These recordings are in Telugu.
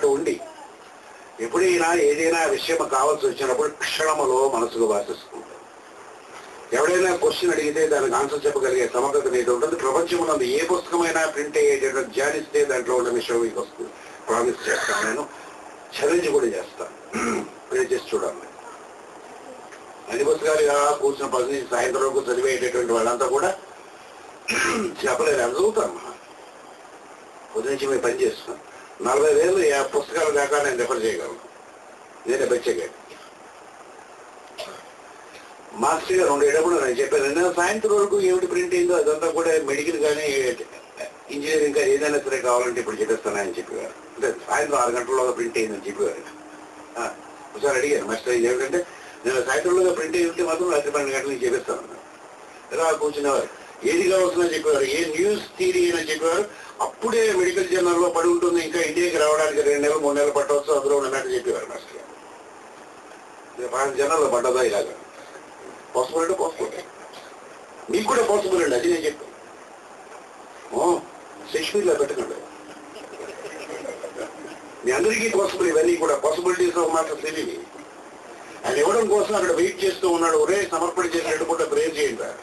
అలవాటు ఉండి ఎప్పుడైనా ఏదైనా విషయం కావాల్సి వచ్చినప్పుడు క్షణములో మనసుకు వాసిస్తుంది ఎవడైనా క్వశ్చన్ అడిగితే దానికి ఆన్సర్ చెప్పగలిగే సమగ్రత మీద ఉంటుంది ప్రపంచంలో ఏ పుస్తకమైనా ప్రింట్ అయ్యేటటువంటి ధ్యానిస్తే దాంట్లో ఉన్న విషయం మీకు వస్తుంది ప్రామిస్ చేస్తాను నేను ఛాలెంజ్ కూడా చేస్తాను ప్రే చేసి చూడండి అన్ని పుస్తకాలు ఇలా కూర్చున్న పది నుంచి సాయంత్రం వరకు చదివేటటువంటి వాళ్ళంతా కూడా చెప్పలేదు అని చదువుతాను పొద్దు నుంచి మేము పని చేస్తున్నాం నలభై వేలు ఆ పుస్తకాల దాకా నేను రిఫర్ చేయగలను నేనే బచ్చగా మాస్టర్ గారు ఉండేటప్పుడు నేను చెప్పాను నేను సాయంత్రం వరకు ఏమిటి ప్రింట్ అయిందో అదంతా కూడా మెడికల్ కానీ ఇంజనీరింగ్ కానీ ఏదైనా సరే కావాలంటే ఇప్పుడు చెప్పేస్తానని చెప్పేవారు అంటే సాయంత్రం ఆరు గంటల్లో ప్రింట్ అయిందని చెప్పేవారు ఆ, ఒకసారి అడిగాను మాస్టర్ ఇది ఏమిటంటే నేను సాయంత్రంలో ప్రింట్ అయ్యి ఉంటే మాత్రం రాత్రి పన్నెండు గంటలకు చెప్పేస్తాను ఇలా కూర్చునేవారు ఏది కావాల్సిన చెప్పేవారు ఏ న్యూస్ థీరీ అని చెప్పేవారు అప్పుడే మెడికల్ జర్నల్ లో పడి ఉంటుంది ఇంకా ఇండియాకి రావడానికి రెండు నెలలు మూడు నెలలు పట్టవచ్చు అందులో ఉన్నట్టు చెప్పేవారు మాస్టర్ గారు ఇది పలానా జర్నల్ లో పడ్డదా ఇలాగా పాసిబుల్ అంటే పాసిబుల్ మీకు కూడా పాసిబుల్ అండి అది నేను చెప్పాను ఓ షేక్స్పియర్లో పెట్టకండి మీ అందరికీ పాసిబుల్ ఇవన్నీ కూడా పాసిబిలిటీస్ మాత్రం తెలియదు ఆయన ఇవ్వడం కోసం అక్కడ వెయిట్ చేస్తూ ఉన్నాడు ఒరే సమర్పణ చేసినట్టు కూడా ప్రేర్ చేయండి రా.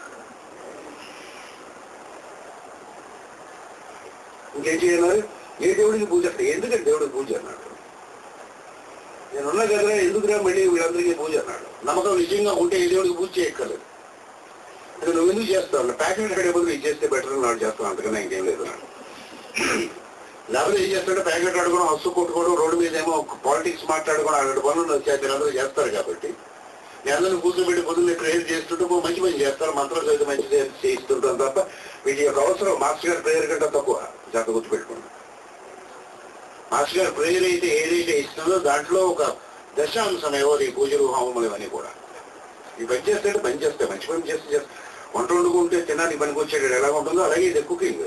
ఇంకేం చేయాలి ఏ దేవుడికి పూజ ఎందుకంటే దేవుడికి పూజ అన్నాడు నేనున్నా కదరా ఎందుకురా మళ్ళీ వీళ్ళందరికీ పూజ అన్నాడు నమ్మకం నిజంగా ఉంటే ఏ దేవుడికి పూజ చేయక్కర్లేదు అంటే నువ్వు ఎందుకు చేస్తావు ప్యాకెట్ కడే బదులు ఇది చేస్తే బెటర్ నాడు చేస్తాను అంతకన్నా ఇంకేం లేదు అన్నాడు లేకపోతే ఏం చేస్తాడు ప్యాకెట్ ఆడుకోవడం హస్సు కొట్టుకోవడం రోడ్డు మీద ఏమో పాలిటిక్స్ మాట్లాడుకోవడం అలాంటి పనులు అందరూ చేస్తారు కాబట్టి నేను అందరిని కూర్చోబెట్టి పొద్దున్నే ప్రేయర్ చేస్తుంటూ ఓ మంచి పని చేస్తారు మంత్రాలు చదివి మంచి చేయిస్తుంటాం తప్ప వీటి యొక్క అవసరం మాస్టర్ గారి ప్రేయర్ కంటే తక్కువ జాగ్రత్త గుర్తుపెట్టుకోండి మాస్టర్ గారి ప్రేయర్ అయితే ఏదైతే ఇస్తుందో దాంట్లో ఒక దశాంశం ఏవో ఈ పూజలు హోమములు ఇవన్నీ కూడా ఈ పని చేస్తే పని చేస్తే మంచి పని చేస్తే చేస్తే వంట వండుకుంటే తినాలి పనికి వచ్చేటప్పుడు ఎలా ఉంటుందో అలాగే ఇది కుకింగ్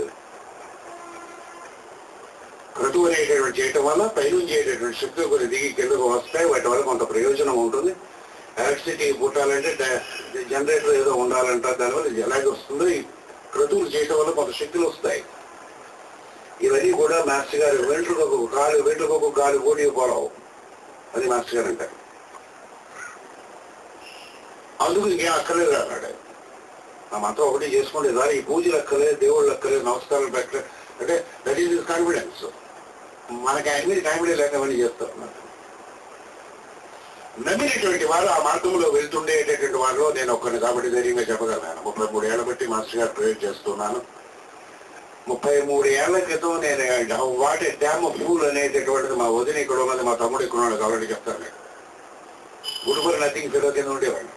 క్రతువు అనేటటువంటి చేయటం వల్ల పైనుంచి చేయటటువంటి శక్తులు కొన్ని దిగి కిందకు వస్తాయి వాటి వల్ల కొంత ప్రయోజనం ఉంటుంది ఎలక్ట్రిసిటీ పుట్టాలంటే జనరేటర్ ఏదో ఉండాలంట దానివల్ల ఇది ఎలాగ వస్తుందో ఈ క్రతువులు చేయటం వల్ల కొంత శక్తులు వస్తాయి ఇవన్నీ కూడా మాస్టర్ గారు వెంట్రుకొక కాలు వెంట్రుకొక కాలు కోడి పోలవు అది మాస్టర్ గారు అంటారు అందుకు ఇంకేం అక్కర్లేదు అన్నాడు ఆ మంత్రం ఒకటి చేసుకుంటే దాని ఈ పూజలు అక్కర్లేదు దేవుళ్ళు అక్కర్లేదు నమస్కారాలు పెట్టలేదు అంటే దట్ ఈస్ కాన్ఫిడెన్స్ మనకి ఆయన మీద కాన్ఫిడెన్స్ లేకపోతే చేస్తారు అన్నమాట నమ్మినటువంటి వారు ఆ మార్గంలో వెళ్తుండేటటువంటి వారిలో నేను ఒక్కరిని కాబట్టి ధైర్యంగా చెప్పగలను ముప్పై మూడు ఏళ్ల బట్టి మాస్టర్ గారు ప్రేర్ చేస్తున్నాను ముప్పై మూడు ఏళ్ల క్రితం నేను వాటి డ్యామ్ ఫూల్ అనేటటువంటిది మా వదిన ఇక్కడ ఉన్నది మా తమ్ముడు ఇక్కడ ఉన్నాడు కాబట్టి చెప్తాను నేను గుడిపరి నథింగ్ ఫిలో కింద ఉండేవాడిని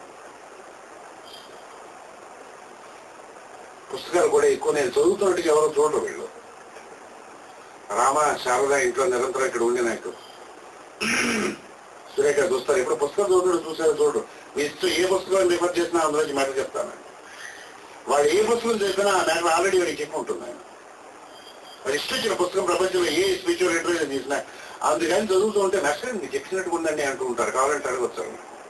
పుస్తకాలు కూడా ఎక్కువ నేను చదువుతున్నట్టుగా ఎవరో చూడరు వీళ్ళు రామ శారద ఇంట్లో నిరంతరం ఇక్కడ ఉండి నాకు సురేఖ చూస్తారు ఇప్పుడు పుస్తకం చదువుతాడు చూసారు చూడు మీ ఇష్టం ఏ పుస్తకం రిఫర్ చేసినా అందులో మ్యాటర్ చెప్తాను వాడు ఏ పుస్తకం చేసినా ఆ మ్యాటర్ ఆల్రెడీ వాడికి చెప్పి ఉంటుంది ఆయన వాడు ఇష్టం వచ్చిన పుస్తకం ప్రపంచంలో ఏ స్పిరిచువల్ లిటరేచర్ తీసినా అందుకని చదువుతూ ఉంటే నష్టం మీకు చెప్పినట్టు ఉందండి అంటూ ఉంటారు కావాలంటే అడగచ్చు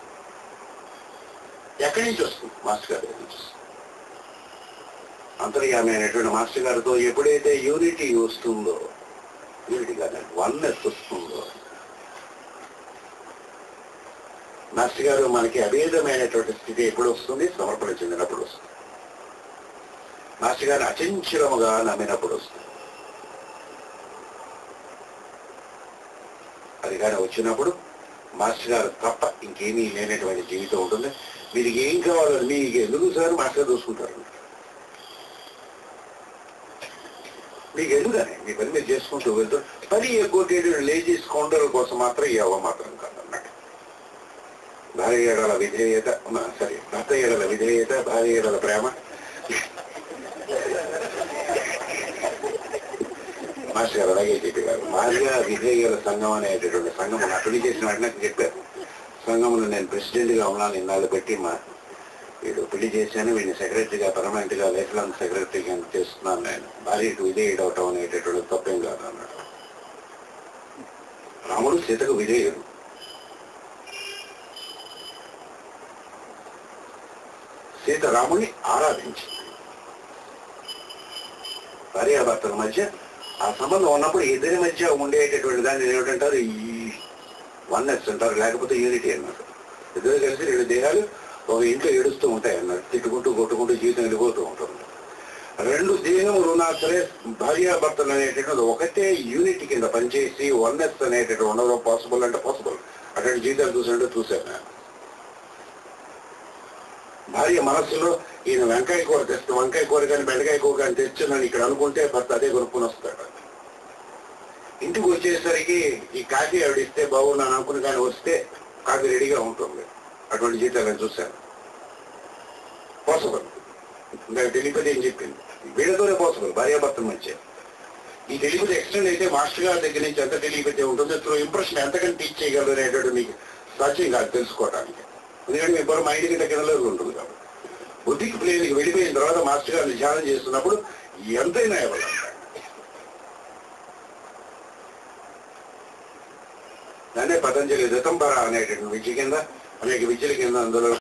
ఎక్కడి నుంచి వస్తుంది మాస్టర్ గారి దగ్గర నుంచి వస్తుంది. అంతర్యామి అయినటువంటి మాస్టర్ గారితో ఎప్పుడైతే యూనిటీ వస్తుందో యూనిటీ కాదు వన్నెస్ వస్తుందో మాస్టర్ గారు మనకి అభేదమైనటువంటి స్థితి ఎప్పుడు వస్తుంది సమర్పణ చెందినప్పుడు వస్తుంది మాస్టర్ గారు అచంచలముగా నమ్మినప్పుడు వస్తుంది అది కానీ వచ్చినప్పుడు మాస్టర్ గారు తప్ప ఇంకేమీ లేనటువంటి జీవితం ఉంటుంది మీరు ఏం కావాలో మీకు ఎందుకు సార్ మాస్టర్ గారు చూసుకుంటారు మీకు ఎందుకని మీ పని మీరు చేసుకుంటూ వెళ్తూ పని ఎక్కువ లేజీ స్కౌండర్ కోసం మాత్రం ఈ అవ్వ మాత్రం కాదన్నమాట భార్య ఏడల విధేయత సరే భర్త ఏడల విధేయత భార్య ఏడల ప్రేమ మాస్టర్ గారు అలాగే చెప్పారు భార్య విధేయుల సంఘం అనేటటువంటి సంఘం నా పెళ్లి చేసిన వాటిని నాకు చెప్పారు సంఘంలో నేను ప్రెసిడెంట్ గా ఉన్నాను ఇన్నాళ్ళు పెట్టి మా వీడు పెళ్లి చేశాను వీడిని సెక్రటరీగా పర్మనెంట్ గా లైఫ్ లాంగ్ సెక్రటరీగా చేస్తున్నాను నేను భార్యకు విధేయుడు అవటం అనేటటువంటి తప్పేం కాదు అన్నాడు రాముడు సీతకు విధేయుడు సీత రాముడిని ఆరాధించింది భార్యాభర్తల మధ్య ఆ సంబంధం ఉన్నప్పుడు ఇద్దరి మధ్య ఉండేటటువంటి దాన్ని ఏమిటంటారు ఈ వన్నెస్ అంటారు లేకపోతే యూనిటీ అన్నారు ఇద్దరు కలిసి రెండు దేహాలు ఒక ఇంట్లో ఏడుస్తూ ఉంటాయి అన్నారు తిట్టుకుంటూ కొట్టుకుంటూ జీవితం వెళ్ళిపోతూ ఉంటుంది రెండు దేహములు ఉన్నా సరే భార్యాభర్తలు అనేటటువంటి ఒకటే యూనిట్ కింద పనిచేసి వన్నెస్ అనేటటువంటి ఉండడం పాసిబుల్ అంటే పాసిబుల్ అటువంటి జీవితాలు చూసినట్టు చూశాను నేను భార్య మనస్సులో ఈయన వెంకాయ కూర తెస్తే వంకాయ కూర కానీ బెండకాయ కూర కానీ తెచ్చున్నాను ఇక్కడ అనుకుంటే భర్త అదే కొనుక్కొని వస్తాడు ఇంటికి వచ్చేసరికి ఈ కాఫీ ఆవిడ ఇస్తే బాగున్నాను అనుకుని కానీ వస్తే కాఫీ రెడీగా ఉంటుంది అటువంటి జీవితాలు నేను చూశాను పాసిబుల్ ఇంకా టెలిపతి ఏం చెప్పింది వీళ్ళతోనే పాసిబుల్ భార్యాభర్తల మధ్య ఈ టెలిపతి ఎక్స్టెండ్ అయితే మాస్టర్ గారి దగ్గర నుంచి ఎంత టెలిపతి ఉంటుందో త్రూ ఇంప్రెషన్ ఎంతకంటే టీచ్ చేయగలరు అనేటువంటి మీకు సాధ్యం కాదు తెలుసుకోవడానికి ఎందుకంటే మీ బుర్ర మైండ్ కింద కిందలో ఉంటుంది కాబట్టి బుద్ధికి ప్లేన్కి వెళ్ళిపోయిన తర్వాత మాస్టర్ గారిని ధ్యానం చేస్తున్నప్పుడు ఎంతైనా ఇవ్వాలి దాన్నే పతంజలి రితంబర అనేటువంటి విద్య కింద అనేక విద్యల కింద అందులో